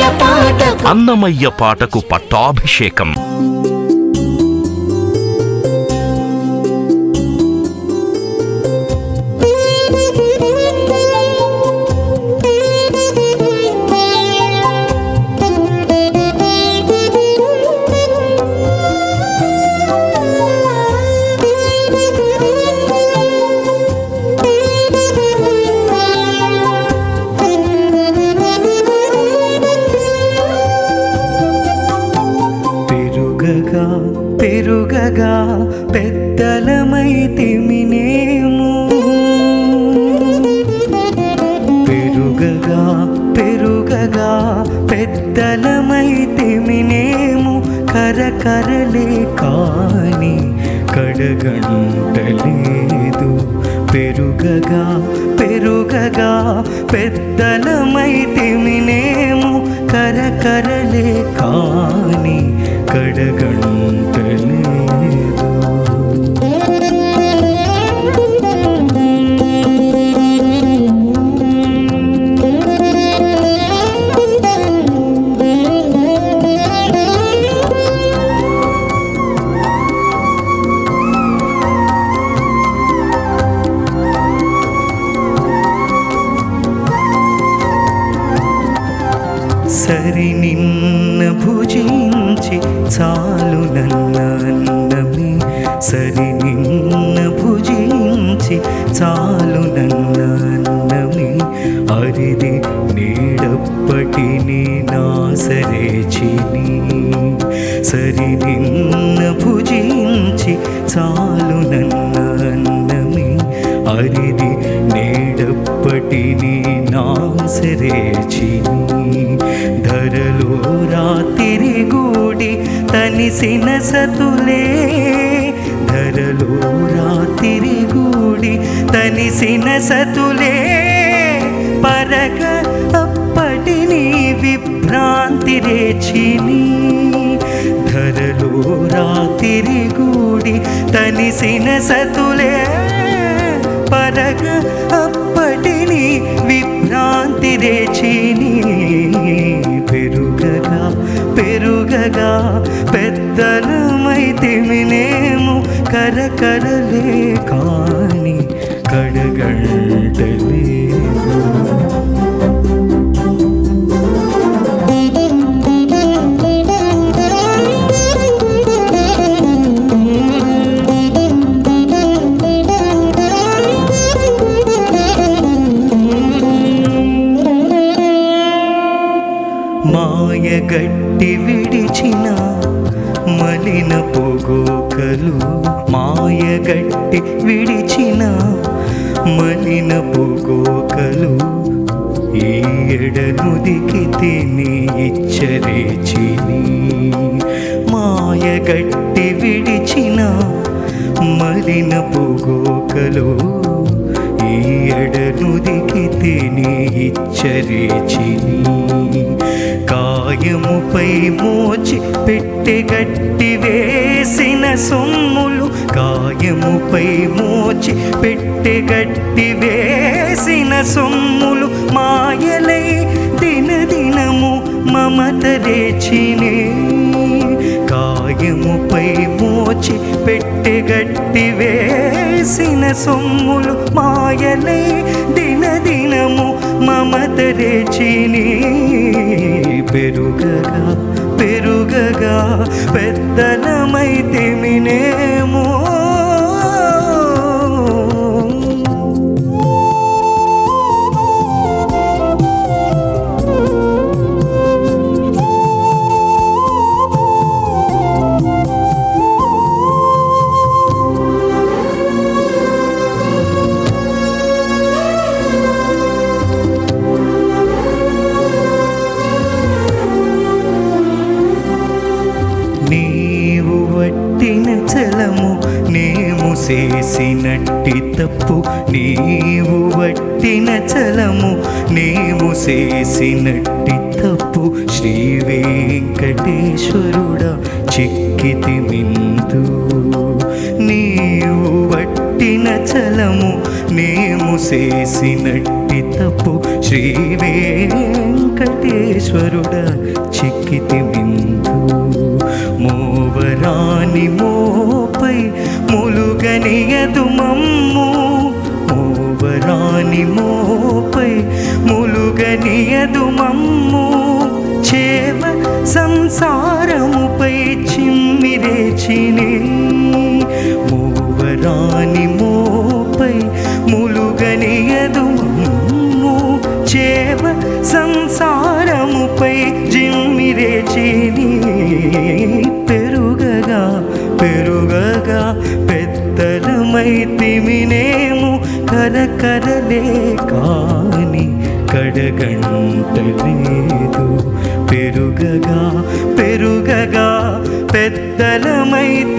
పాటకు అన్నమయ్య పాటకు పట్టాభిషేకం పెరుగగా పెరుగగా పెద్దలమై తిమినేము పెరుగగా పెరుగగా పెద్దలమై తిమినేము కరకరలే కాని కడగంటలేదు పెరుగగా పెరుగగా పెద్దలమై తిమినేము కరకరలే కాని కడగంటలేదు సరి నిన్న భుజించి చాలు నన్న అన్నమే సరి నిన్న భుజించి చాలు నన్న అన్నమే అరిది నీడప్పటిని నాసరేచిని సరి నిన్న భుజించి చాలు నన్న అన్నమే అరిది నేడప్పటిని నాసరేచిని ధరలో రాతిరి గూడి తనిసిన సతులే ధరలో రాతిరి గూడి తనిసిన సతులే పరగ అప్పటిని విభ్రాంతి రేచిని ధరలో రాతిరి గూడి తనిసిన సతులే పరగ అప్పటిని విభ్రాంతి రేచిని పెరుగగా పెరుగగా పెద్దలమైతిమినేము కరకరలే కాని కడగంటలేదు మాయగట్టి విడిచిన మలిన పొగోకలు మాయగట్టి విడిచిన మలిన పొగోకలు ఈ ఎడనుదికి తిని ఇచ్చరేచిని మాయగట్టి విడిచిన మలిన పొగోకలు ఈ ఎడనుదికి తిని ఇచ్చరేచిని కాయముపై మోచి పెట్టె గట్టి వేసిన సొమ్ములు కాయముపై మోచి పెట్టె గట్టి వేసిన సొమ్ములు మాయలై దినదినము మమత రేచినే కాయముపై మోచి పెట్టె గట్టి వేసిన సొమ్ములు మాయలై దినదినము మమత రేచిని పెరుగగా పెరుగగా పెద్దలమైతే మినేమో నీవు వట్టిన చలము నేము చేసినట్టి తప్పు నీవు వట్టిన చలము నేము చేసినట్టి తప్పు శ్రీ వెంకటేశ్వరుడా చిక్కితి మిందు నీవు వట్టి వట్టిన చలము నేము చేసినట్టి తప్పు శ్రీ వెంకటేశ్వరుడా చిక్కితి విందు మోవరాని మోపై ములుగనియదు మమ్ము మోవరాని మోపై ములుగనియదు మమ్ము చేవ సంసారముపై చిమ్మిరేచిని మూవరాని మోపై ములుగనియదు మమ్ము చేవ సంసారముపై జిమ్మిరేచిని పెరుగగా పెరుగగా పెద్దలమై తిమినేము కరకరలే కాని కడగంటలేదు పెరుగగా పెరుగగా పెద్దలమై